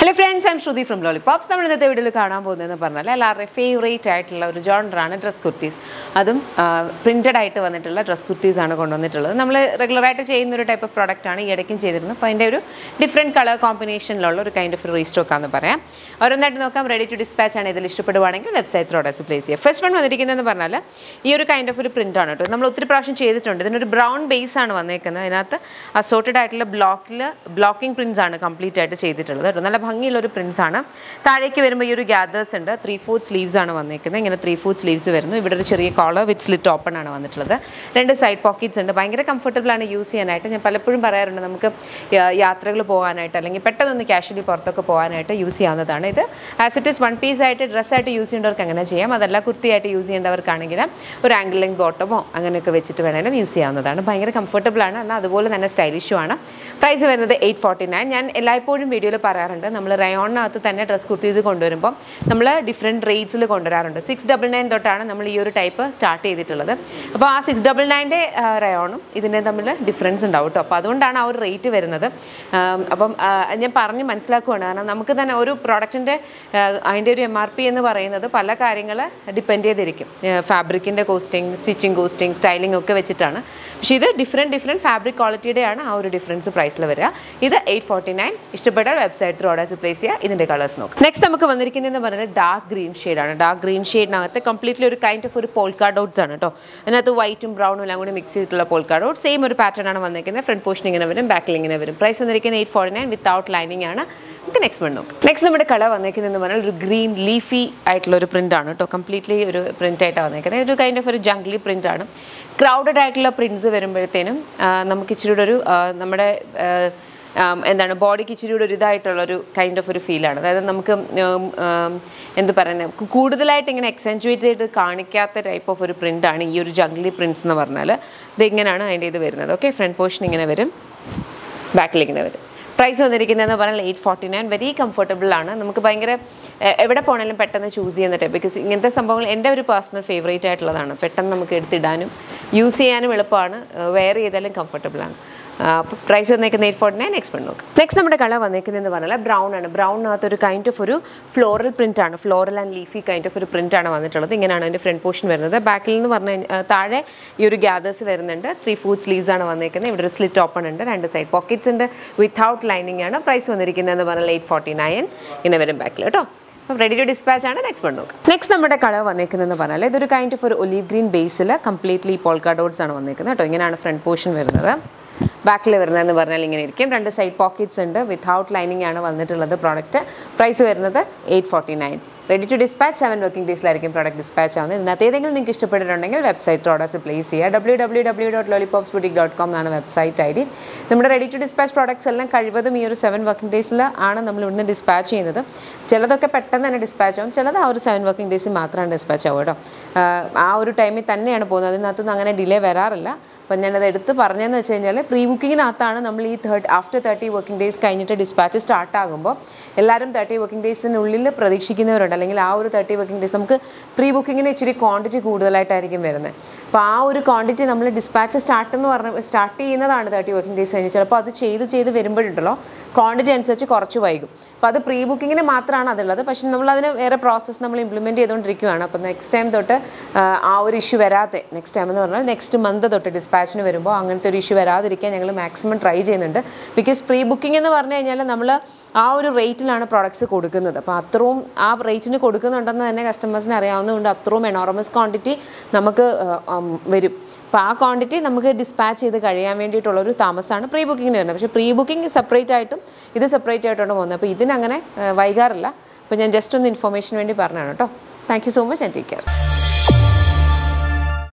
hello friends I'm Shruthi from lollipops നമ്മൾ ഇന്നത്തെ വീഡിയോയിൽ കാണാൻ പോകുന്നതെന്ന് പറഞ്ഞാൽ എല്ലാവരുടെയും ഫേവറേറ്റ് ആയിട്ടുള്ള ഒരു ജോണറാണ് ഡ്രസ് കുർത്തീസ് അതും പ്രിൻറ്റഡ് ആയിട്ട് വന്നിട്ടുള്ള ഡ്രസ് കുർത്തീസ് ആണ് കൊണ്ടുവന്നിട്ടുള്ളത് നമ്മൾ റെഗുലറായിട്ട് ചെയ്യുന്ന ഒരു ടൈപ്പ് ഓഫ് പ്രോഡക്റ്റ് ആണ് ഈ ഇടയ്ക്കും ചെയ്തിരുന്നത് അപ്പോൾ അതിൻ്റെ ഒരു ഡിഫറെൻറ്റ് കളർ കോമ്പിനേഷനിലുള്ള ഒരു കൈൻഡ് ഓഫ് റീസ്റ്റോക്ക് ആണെന്ന് പറയാം ഓരോന്നായിട്ട് നോക്കാം റെഡി ടു ഡിസ്പാച്ച് ആണ് ഇതിൽ ഇഷ്ടപ്പെടുവാണെങ്കിൽ വെബ്സൈറ്റ് ഓർഡേഴ്സ് പ്ലേസ് ചെയ്യുക ഫസ്റ്റ് വൺ വന്നിരിക്കുന്നതെന്ന് പറഞ്ഞാൽ ഈ ഒരു കൈൻഡ് ഓഫ് ഒരു പ്രിൻ്റ് ആണ് കേട്ടോ നമ്മൾ ഒത്തിരി പ്രാവശ്യം ചെയ്തിട്ടുണ്ട് ഇതിനൊരു ബ്രൗൺ ബേസ് ആണ് വന്നേക്കുന്നത് അതിനകത്ത് അസോർട്ടഡ് ആയിട്ടുള്ള ബ്ലോക്കിൽ ബ്ലോക്കിംഗ് പ്രിൻസ് ആണ് കംപ്ലീറ്റ് ആയിട്ട് ചെയ്തിട്ടുള്ളത് കേട്ടോ നല്ല ഭംഗിയുള്ള ഒരു പ്രിൻസ് ആണ് താഴേക്ക് വരുമ്പോൾ ഈ ഒരു ഗ്യാദേഴ്സ് ഉണ്ട് ത്രീ ഫോർത്ത് സ്ലീവ്സ് ആണ് വന്നേക്കുന്നത് ഇങ്ങനെ ത്രീ ഫോർത്ത് സ്ലീവ്സ് വരുന്നു ഇവിടെ ഒരു ചെറിയ കോളർ വിത്ത് സ്ലിറ്റ് ഓപ്പൺ ആണ് വന്നിട്ടുള്ളത് രണ്ട് സൈഡ് പോക്കറ്റ്സ് ഉണ്ട് ഭയങ്കര കംഫർട്ടബിൾ ആണ് യൂസ് ചെയ്യാനായിട്ട് ഞാൻ പലപ്പോഴും പറയാറുണ്ട് നമുക്ക് യാത്രകൾ പോകാനായിട്ട് അല്ലെങ്കിൽ പെട്ടെന്നൊന്ന് കാഷ്വലി പുറത്തൊക്കെ പോകാനായിട്ട് യൂസ് ചെയ്യാവുന്നതാണ് ഇത് as it is one piece ആയിട്ട് ഡ്രസ്സായിട്ട് യൂസ് ചെയ്യേണ്ടവർക്ക് അങ്ങനെ ചെയ്യാം അതല്ല കുർത്തിയായിട്ട് യൂസ് ചെയ്യേണ്ടവർക്കാണെങ്കിൽ ഒരു ആംഗിൾ ലെങ്ത് ബോട്ടമോ അങ്ങനെയൊക്കെ വെച്ചിട്ട് വേണമെങ്കിലും യൂസ് ചെയ്യാവുന്നതാണ് ഭയങ്കര കംഫർട്ടബിൾ ആണ് എന്നാൽ അതുപോലെ തന്നെ സ്റ്റൈലിഷും ആണ് പ്രൈസ് വരുന്നത് എയ്റ്റ് ഫോർട്ടി നയൻ ഞാൻ എല്ലായ്പ്പോഴും വീഡിയോയിൽ പറയാറുണ്ട് നമ്മൾ റയോണിനകത്ത് തന്നെ ഡ്രസ് കുർത്തീസ് കൊണ്ടുവരുമ്പോൾ നമ്മൾ ഡിഫറെൻറ്റ് റേറ്റ്സിൽ കൊണ്ടുവരാറുണ്ട് സിക്സ് ഡബിൾ നയൻ തൊട്ടാണ് നമ്മൾ ഈ ഒരു ടൈപ്പ് സ്റ്റാർട്ട് ചെയ്തിട്ടുള്ളത് അപ്പോൾ ആ സിക്സ് ഡബിൾ നയൻ്റെ റയോണും ഇതിൻ്റെ തമ്മിൽ ഡിഫറൻസ് ഉണ്ടാവും കേട്ടോ അപ്പോൾ അതുകൊണ്ടാണ് ആ ഒരു റേറ്റ് വരുന്നത് ആം, അപ്പം ആ, ഞാൻ പറഞ്ഞ് മനസ്സിലാക്കുകയാണ് കാരണം നമുക്ക് തന്നെ ഒരു പ്രോഡക്റ്റിൻ്റെ അതിൻ്റെ ഒരു എം ആർ പി എന്ന് പറയുന്നത് പല കാര്യങ്ങൾ ഡിപ്പെൻഡ് ചെയ്തിരിക്കും ഫാബ്രിക്കിൻ്റെ കോസ്റ്റിംഗ് സ്റ്റിച്ചിങ് കോസ്റ്റിംഗ് സ്റ്റൈലിംഗ് ഒക്കെ വെച്ചിട്ടാണ് പക്ഷേ ഇത് ഡിഫറെൻറ്റ് ഡിഫറെൻറ്റ് ഫാബ്രിക് ക്വാളിറ്റിയുടെയാണ് ആ ഒരു ഡിഫറൻസ് പ്രൈസിൽ വരിക ഇത് എയ്റ്റ് ഫോർട്ടി നയൻ ഇഷ്ടപ്പെട്ട വെബ്സൈറ്റ് ത്രൂ ഓർഡേഴ്സ് പ്ലേസ് ചെയ്യുക ഇതിൻ്റെ കളേഴ്സ് നോക്കാം നെക്സ്റ്റ് നമുക്ക് വന്നിരിക്കുന്നതെന്ന് പറഞ്ഞാൽ ഡാർക്ക് ഗ്രീൻ ഷെയ്ഡാണ് ഡാർക്ക് ഗ്രീൻ ഷെയ്ഡിനകത്ത് കംപ്ലീറ്റ്ലി ഒരു കൈൻഡ് ഓഫ് ഒരു പോൾക്കാ ഡോട്ട്സ് ആണ് കേട്ടോ അതിനകത്ത് വൈറ്റും ബ്രൗണും എല്ലാം കൂടി മിക്സ് ചെയ്തിട്ടുള്ള പോൾക്കാ ഡോട്ട് സെയിം ഒരു പാറ്റേൺ ആണ് വന്നിരിക്കുന്നത് ഫ്രണ്ട് പോർഷൻ ഇങ്ങനെ വരും ബാക്കിൽ ഇങ്ങനെ വരും പ്രൈസ് വന്നിരിക്കുന്നത് eight forty nine without lining ആണ് നമുക്ക് നെക്സ്റ്റ് വൺ നോക്കാം നെക്സ്റ്റ് നമ്മുടെ കളർ വന്നേക്കുന്നതെന്ന് പറഞ്ഞാൽ ഒരു ഗ്രീൻ ലീഫി ആയിട്ടുള്ള ഒരു പ്രിൻ്റ് ആണ് കേട്ടോ കംപ്ലീറ്റ്ലി ഒരു പ്രിൻ്റ് ആയിട്ടാണ് വന്നേക്കുന്നത് ഒരു കൈൻഡ് ഓഫ് ഒരു ജംഗ്ലി പ്രിൻ്റ് ആണ് ക്രൗഡഡ് ആയിട്ടുള്ള പ്രിൻറ്റ്സ് വരുമ്പോഴത്തേനും ആ, നമുക്ക് ഇച്ചിരി കൂടെ ഒരു ആ, നമ്മുടെ ആ, ആം, എന്താണ് ബോഡിക്ക് ഇച്ചിരി കൂടെ ഒരു ഇതായിട്ടുള്ള ഒരു കൈൻഡ് ഓഫ് ഒരു ഫീലാണ് അതായത് നമുക്ക് ഉം, ഉം, എന്ത് പറയുന്നത് കൂടുതലായിട്ട് ഇങ്ങനെ എക്സെൻറ്റുവേറ്റ് ചെയ്ത് കാണിക്കാത്ത ടൈപ്പ് ഓഫ് ഒരു പ്രിൻ്റാണ് ഈ ഒരു ജംഗ്ലി പ്രിൻറ്റ്സ് എന്ന് പറഞ്ഞാൽ ഇത് ഇങ്ങനെയാണ് അതിൻ്റെ ഇത് വരുന്നത് ഓക്കെ ഫ്രണ്ട് പോർഷൻ ഇങ്ങനെ വരും ബാക്കിൽ ഇങ്ങനെ വരും പ്രൈസ് വന്നിരിക്കുന്നതെന്ന് പറഞ്ഞാൽ eight forty nine very comfortable ആണ് നമുക്ക് ഭയങ്കര എ- എവിടെ പോകണമെങ്കിലും പെട്ടെന്ന് ചൂസ് ചെയ്യുന്ന ടൈപ്പ് ബിക്കോസ് ഇങ്ങനത്തെ സംഭവങ്ങൾ എൻ്റെ ഒരു പേഴ്സണൽ ഫേവറേറ്റ് ആയിട്ടുള്ളതാണ് പെട്ടെന്ന് നമുക്ക് എടുത്തിടാനും യൂസ് ചെയ്യാനും എളുപ്പമാണ് വെയർ ചെയ്താലും കംഫർട്ടബിൾ ആണ് അപ്പോൾ പ്രൈസ് വന്നേക്കുന്നത് എയ്റ്റ് ഫോർട്ടി നയൻ നെക്സ്റ്റ് നോക്കാം നെക്സ്റ്റ് നമ്മുടെ കളർ വന്നേക്കുന്നതെന്ന് പറഞ്ഞാൽ ബ്രൗൺ ആണ് ബ്രൗണിനകത്ത് ഒരു കൈൻഡ് ഓഫ് ഒരു ഫ്ലോറൽ പ്രിൻ്റ് ആണ് floral and leafy kind of ഒരു പ്രിൻ്റ് ആണ് വന്നിട്ടുള്ളത് ഇങ്ങനെയാണ് അതിൻ്റെ ഫ്രണ്ട് പോർഷൻ വരുന്നത് ബാക്കിൽ നിന്ന് പറഞ്ഞു കഴിഞ്ഞാൽ താഴെ ഈ ഒരു ഗ്യാദേഴ്സ് വരുന്നുണ്ട് ത്രീ ഫൂഡ് സ്ലീവ്സ് ആണ് വന്നേക്കുന്നത് ഇവിടെ ഒരു സ്ലിറ്റ് ഓപ്പൺ ഉണ്ട് രണ്ട് സൈഡ് പോക്കറ്റ്സ് ഉണ്ട് വിത്തൗട്ട് ലൈനിങ് ആണ് പ്രൈസ് വന്നിരിക്കുന്നതെന്ന് പറഞ്ഞാൽ എയ്റ്റ് ഫോർട്ടി നയൻ ഇങ്ങനെ വരും ബാക്കിൽ കേട്ടോ അപ്പോൾ റെഡി ടു ഡിസ്പാച്ച് ആണ് നെക്സ്റ്റ് വൺ നോക്കാം നെക്സ്റ്റ് നമ്മുടെ കളർ വന്നേക്കുന്നതെന്ന് പറഞ്ഞാൽ ഇതൊരു കൈൻഡ് ഓഫ് ഒരു ഒലീവ് ഗ്രീൻ ബേസിൽ കംപ്ലീറ്റ്ലി പോൾക്കാ ഡോട്ട്സ് ആണ് വന്നേക്കുന്നത് കേട്ടോ ഇങ്ങനെയാണ് ഫ്രണ്ട് പോർഷൻ വരുന്നത് ബാക്കിൽ വരുന്നതെന്ന് പറഞ്ഞാൽ ഇങ്ങനെ ഇരിക്കും രണ്ട് സൈഡ് പോക്കറ്റ്സ് ഉണ്ട് വിത്തൗട്ട് ലൈനിങ് ആണ് വന്നിട്ടുള്ളത് പ്രോഡക്റ്റ് പ്രൈസ് വരുന്നത് eight forty nine ready to dispatch seven working ഡേയ്സിലായിരിക്കും പ്രോഡക്റ്റ് ഡിസ്പാച്ച് ആവുന്നത് ഇതിനകത്ത് ഏതെങ്കിലും നിങ്ങൾക്ക് ഇഷ്ടപ്പെട്ടിട്ടുണ്ടെങ്കിൽ വെബ്സൈറ്റ് ഓർഡേഴ്സ് പ്ലേസ് ചെയ്യുക W W W dot Lollipops Boutique dot com എന്നാണ് വെബ്സൈറ്റ് ഐ ഡി നമ്മുടെ റെഡി ടു ഡിസ്പാച്ച് പ്രോഡക്ട്സ് എല്ലാം കഴിവതും ഈ ഒരു സെവൻ വർക്കിംഗ് ഡേയ്സിൽ ആണ് നമ്മൾ ഇവിടുന്ന് ഡിസ്പാച്ച് ചെയ്യുന്നത് ചിലതൊക്കെ പെട്ടെന്ന് തന്നെ ഡിസ്പാച്ച് ആവും ചിലത് ആ ഒരു സെവൻ വർക്കിംഗ് ഡേയ്സിൽ മാത്രമാണ് ഡിസ്പാച്ച് ആവുക കേട്ടോ ആഹ് ആ ഒരു ടൈമിൽ തന്നെയാണ് പോകുന്നത് അതിനകത്തൊന്നും അങ്ങനെ ഡിലേ വരാറില്ല അപ്പം ഞാനത് എടുത്ത് പറഞ്ഞതെന്ന് വെച്ച് കഴിഞ്ഞാൽ പ്രീ ബുക്കിങ്ങിനകത്താണ് നമ്മൾ ഈ thirty after thirty working days കഴിഞ്ഞിട്ട് ഡിസ്പാച്ച് സ്റ്റാർട്ട് ആകുമ്പോൾ എല്ലാവരും തേർട്ടി വർക്കിംഗ് ഡേയ്സിനുള്ളിൽ പ്രതീക്ഷിക്കുന്നവരുണ്ട് അല്ലെങ്കിൽ ആ ഒരു തേർട്ടി വർക്കിംഗ് ഡേയ്സ് നമുക്ക് പ്രീ ബുക്കിങ്ങിന് ഇച്ചിരി ക്വാണ്ടിറ്റി കൂടുതലായിട്ടായിരിക്കും വരുന്നത് അപ്പോൾ ആ ഒരു ക്വാണ്ടിറ്റി നമ്മൾ ഡിസ്പാച്ച് സ്റ്റാർട്ട് എന്ന് പറഞ്ഞ സ്റ്റാർട്ട് ചെയ്യുന്നതാണ് തേർട്ടി വർക്കിംഗ് ഡേയ്സ് കഴിഞ്ഞ് ചിലപ്പോൾ അത് ചെയ്ത് ചെയ്ത് വരുമ്പോഴുണ്ടല്ലോ ക്വാണ്ടിറ്റി അനുസരിച്ച് കുറച്ച് വൈകും അപ്പോൾ അത് പ്രീ ബുക്കിങ്ങിന് മാത്രമാണ് അതുള്ളത് പക്ഷേ നമ്മളതിന് വേറെ പ്രോസസ്സ് നമ്മൾ ഇംപ്ലിമെൻറ്റ് ചെയ്തുകൊണ്ടിരിക്കുകയാണ് അപ്പോൾ നെക്സ്റ്റ് ടൈം തൊട്ട് ആ, ആ ഒരു ഇഷ്യൂ വരാതെ നെക്സ്റ്റ് ടൈം എന്ന് പറഞ്ഞാൽ നെക്സ്റ്റ് മന്ത് തൊട്ട് ഡിസ്പാച്ചിന് വരുമ്പോൾ അങ്ങനത്തെ ഒരു ഇഷ്യൂ വരാതിരിക്കാൻ ഞങ്ങൾ മാക്സിമം ട്രൈ ചെയ്യുന്നുണ്ട് ബിക്കോസ് പ്രീ ബുക്കിംഗ് എന്ന് പറഞ്ഞു കഴിഞ്ഞാൽ നമ്മൾ ആ ഒരു റേറ്റിലാണ് പ്രോഡക്ട്സ് കൊടുക്കുന്നത് അപ്പോൾ അത്രയും ആ റേറ്റിന് കൊടുക്കുന്നുണ്ടെന്ന് തന്നെ കസ്റ്റമേഴ്സിന് അറിയാവുന്നതുകൊണ്ട് അത്രയും എനോറമസ് ക്വാണ്ടിറ്റി നമുക്ക് ആ, ഉം, വരും അപ്പോൾ ആ ക്വാണ്ടിറ്റി നമുക്ക് ഡിസ്പാച്ച് ചെയ്ത് കഴിയാൻ വേണ്ടിയിട്ടുള്ള ഒരു താമസമാണ് പ്രീ ബുക്കിങ്ങിന് വരുന്നത് പക്ഷേ പ്രീ ബുക്കിംഗ് സെപ്പറേറ്റ് ആയിട്ടും ഇത് സെപ്പറേറ്റ് ആയിട്ടാണ് പോകുന്നത് അപ്പോൾ ഇതിനങ്ങനെ ആ, വൈകാറില്ല അപ്പോൾ ഞാൻ ജസ്റ്റ് ഒന്ന് ഇൻഫർമേഷൻ വേണ്ടി പറഞ്ഞതാണ് കേട്ടോ thank you so much and take care